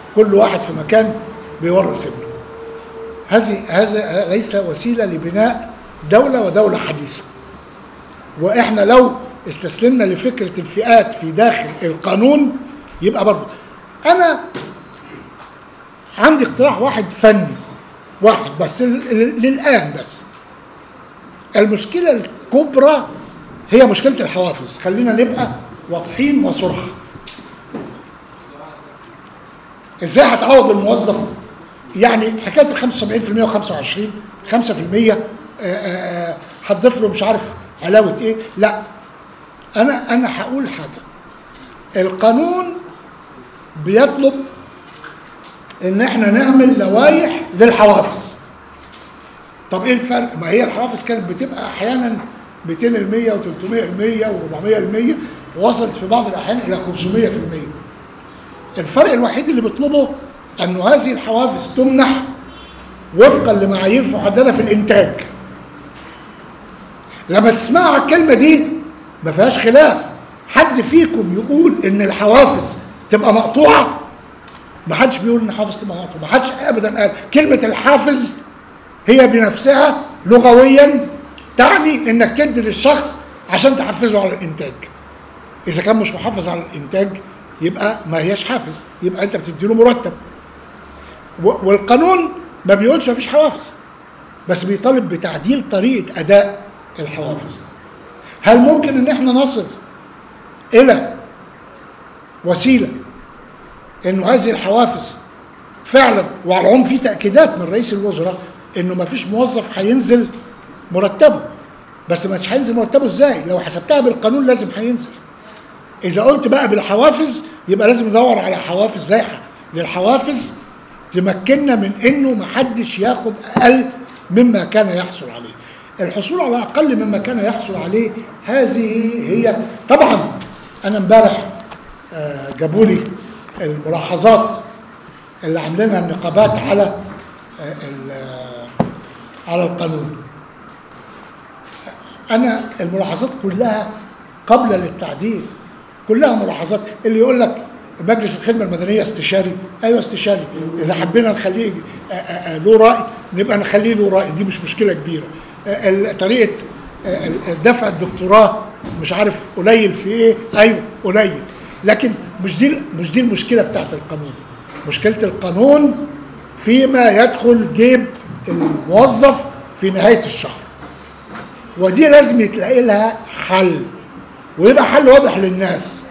كل واحد في مكان بيورث ابنه هذه هذا ليس وسيله لبناء دوله ودوله حديثه واحنا لو استسلمنا لفكره الفئات في داخل القانون يبقى برضه انا عندي اقتراح واحد فني واحد بس لل- للان بس المشكله الكبرى هي مشكله الحوافز خلينا نبقى واضحين وصراحه ازاي هتعوض الموظف يعني حكايه ال 75% و25 5% آه، آه، آه، هتضيف له مش عارف علاوه ايه لا انا انا هقول حاجه القانون بيطلب ان احنا نعمل لوائح للحوافز طب ايه الفرق ما هي الحوافز كانت بتبقى احيانا 200% و300% و400% ووصلت في بعض الاحيان الى 500% الفرق الوحيد اللي بيطلبه انه هذه الحوافز تمنح وفقا لمعايير محدده في الانتاج لما تسمعوا على الكلمه دي ما فيهاش خلاف حد فيكم يقول ان الحوافز تبقى مقطوعه ما حدش بيقول ان الحافز تبقى مقطوعه ما حدش ابدا قال كلمه الحافز هي بنفسها لغويا تعني انك تدي للشخص عشان تحفزه على الانتاج اذا كان مش محافظ على الانتاج يبقى ما هياش حافز يبقى انت بتدي له مرتب و- والقانون ما بيقولش ما فيش حوافز بس بيطالب بتعديل طريقه اداء الحوافز هل ممكن ان احنا نصل الى وسيله انه هذه الحوافز فعلا وعلى العموم في تاكيدات من رئيس الوزراء انه ما فيش موظف هينزل مرتبه بس مش هينزل مرتبه ازاي لو حسبتها بالقانون لازم هينزل اذا قلت بقى بالحوافز يبقى لازم ندور على حوافز لايحه للحوافز تمكننا من انه ما حدش ياخد اقل مما كان يحصل عليه الحصول على اقل مما كان يحصل عليه هذه هي طبعا انا امبارح آه، جابوا لي الملاحظات اللي عاملينها النقابات على آه، ال- آه، على القانون انا الملاحظات كلها قبل للتعديل كلها ملاحظات اللي يقول لك مجلس الخدمه المدنيه استشاري ايوه استشاري اذا حبينا نخليه آه، آه، آه، له راي نبقى نخليه له راي دي مش مشكله كبيره آه، ال- طريقه آه، ال- دفع الدكتوراه مش عارف قليل في ايه ايوه قليل لكن مش دي مش دي المشكله بتاعت القانون مشكله القانون فيما يدخل جيب الموظف في نهايه الشهر ودي لازم يتلاقي لها حل ويبقى حل واضح للناس